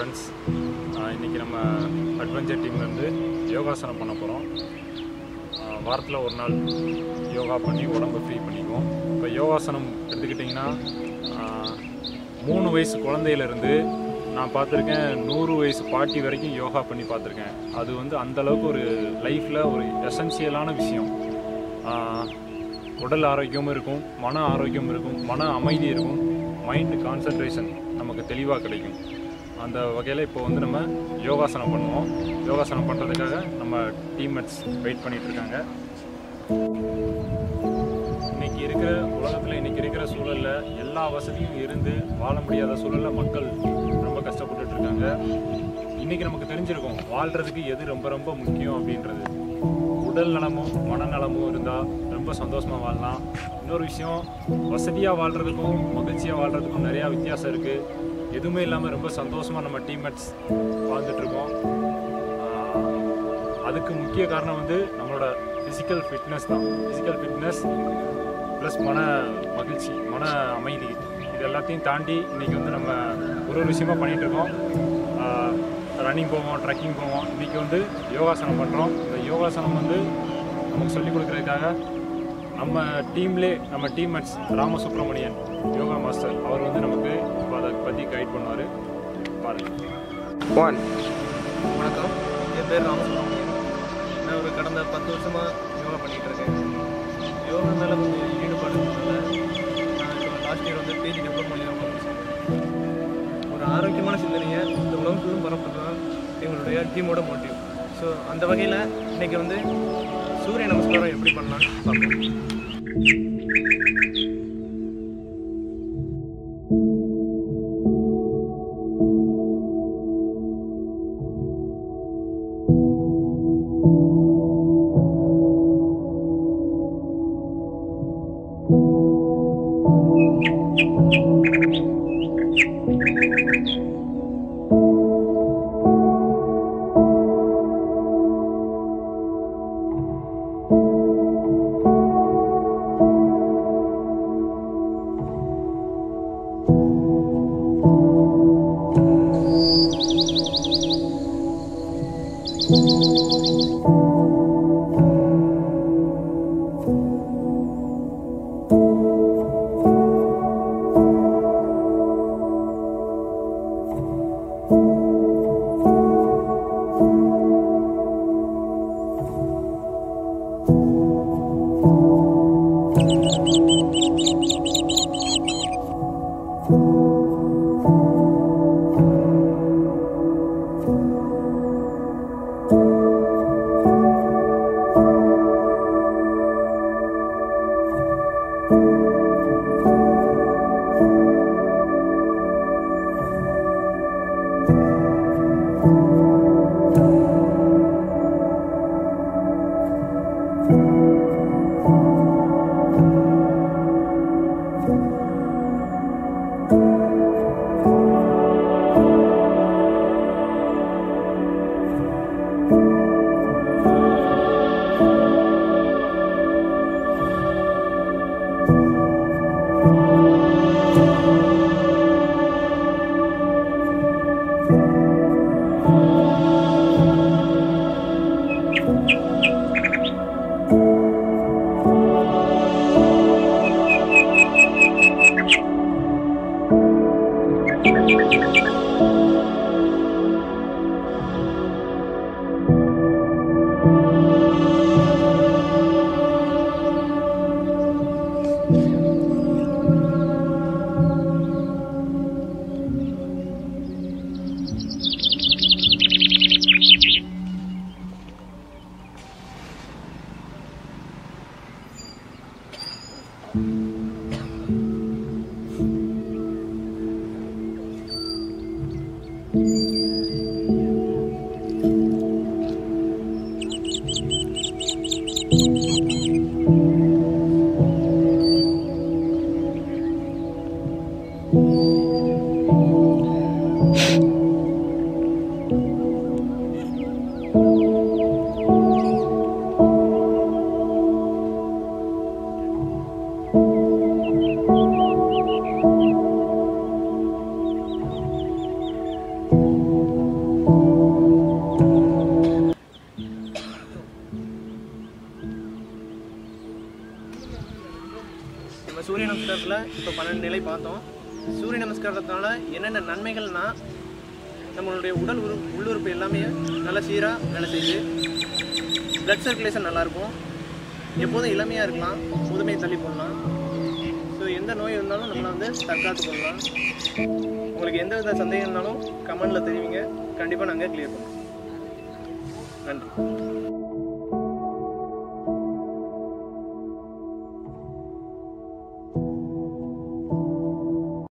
Friends இன்றைக்கி நம்ம adventure டீம்லேருந்து யோகாசனம் பண்ண போகிறோம் வாரத்தில் ஒரு நாள் யோகா பண்ணி உடம்பை ஃப்ரீ பண்ணிக்குவோம் இப்போ யோகாசனம் எடுத்துக்கிட்டிங்கன்னா ஆஹ், மூணு வயசு குழந்தையிலேருந்து நான் பார்த்துருக்கேன் நூறு வயசு பாட்டி வரைக்கும் யோகா பண்ணி பார்த்துருக்கேன் அது வந்து அந்த அளவுக்கு ஒரு லைஃப்பில் ஒரு எசென்சியலான விஷயம் ஆஹ், உடல் ஆரோக்கியமும் இருக்கும் மன ஆரோக்கியம் இருக்கும் மன அமைதி இருக்கும் மைண்டு கான்சன்ட்ரேஷன் நமக்கு தெளிவாக கிடைக்கும் அந்த வகையில் இப்போ வந்து நம்ம யோகாசனம் பண்ணுவோம் யோகாசனம் பண்ணுறதுக்காக நம்ம டீம்மேட்ஸ் வெயிட் பண்ணிட்டு இருக்காங்க இன்னைக்கு இருக்கிற உலகத்தில் இன்னைக்கு இருக்கிற சூழலில் எல்லா வசதியும் இருந்து வாழ முடியாத சூழலில் மக்கள் ரொம்ப கஷ்டப்பட்டுட்டு இருக்காங்க இன்னைக்கு நமக்கு தெரிஞ்சிருக்கும் வாழ்கிறதுக்கு எது ரொம்ப ரொம்ப முக்கியம் அப்படின்றது உடல் நலமும் மனநலமும் இருந்தால் ரொம்ப சந்தோஷமாக வாழலாம் இன்னொரு விஷயம் வசதியாக வாழ்கிறதுக்கும் மகிழ்ச்சியாக வாழ்கிறதுக்கும் நிறையா வித்தியாசம் இருக்குது எதுவுமே இல்லாமல் ரொம்ப சந்தோஷமாக நம்ம டீம்மேட்ஸ் வாழ்ந்துட்டுருக்கோம் அதுக்கு முக்கிய காரணம் வந்து நம்மளோட ஃபிசிக்கல் ஃபிட்னஸ் தான் ஃபிசிக்கல் ஃபிட்னஸ் ப்ளஸ் மன மகிழ்ச்சி மன அமைதி இது எல்லாத்தையும் தாண்டி இன்றைக்கி வந்து நம்ம ஒரு ஒரு விஷயமா பண்ணிகிட்டு இருக்கோம் ரன்னிங் போவோம் ட்ரெக்கிங் போவோம் இன்றைக்கி வந்து யோகாசனம் பண்ணுறோம் இந்த யோகாசனம் வந்து நமக்கு சொல்லிக் கொடுக்குறதுக்காக நம்ம டீம்லே நம்ம டீம்மேட்ஸ் ராமசுப்ரமணியன் யோகா மாஸ்டர் அவர் வந்து நமக்கு இப்போ அதை பற்றி கைட் பண்ணுவார் பாருங்கள் ஒன் வணக்கம் என் பேர் ராமசுப்ரமணியன் நான் ஒரு கடந்த பத்து வருஷமாக யோகா பண்ணிகிட்டு இருக்கேன் யோகா மேலே கொஞ்சம் ஈடுபாடு இருந்ததுனால நான் இப்போ லாஸ்ட் இயர் வந்து பேஜ் டெவலப் பண்ணி யோகா முடிச்சேன். ஒரு ஆரோக்கியமான சிந்தனையை இந்த உலகம் ஃபுல்லும் பரப்புறது தான் எங்களுடைய டீமோட மோட்டிவ் ஸோ அந்த வகையில் இன்னைக்கு வந்து சூரிய நமஸ்காரம் எப்படி பண்ணலாம்னு பார்ப்போம் நிலை பார்த்தோம் சூரிய நமஸ்காரத்தினால என்னென்ன நன்மைகள்னா நம்மளுடைய உடல் உரு உள்ளுறுப்பு எல்லாமே நல்லா சீராக வேலை செய்யுது பிளட் சர்க்குலேஷன் நல்லாயிருக்கும் எப்போதும் இளமையாக இருக்கலாம் முதுமையை தள்ளி போடலாம் ஸோ எந்த நோய் இருந்தாலும் நம்மளை வந்து தற்காத்து கொள்ளலாம் உங்களுக்கு எந்த வித சந்தேகம் இருந்தாலும் கமெண்டில் தெரிவிங்க கண்டிப்பாக நாங்கள் கிளியர் பண்ணுவோம் நன்றி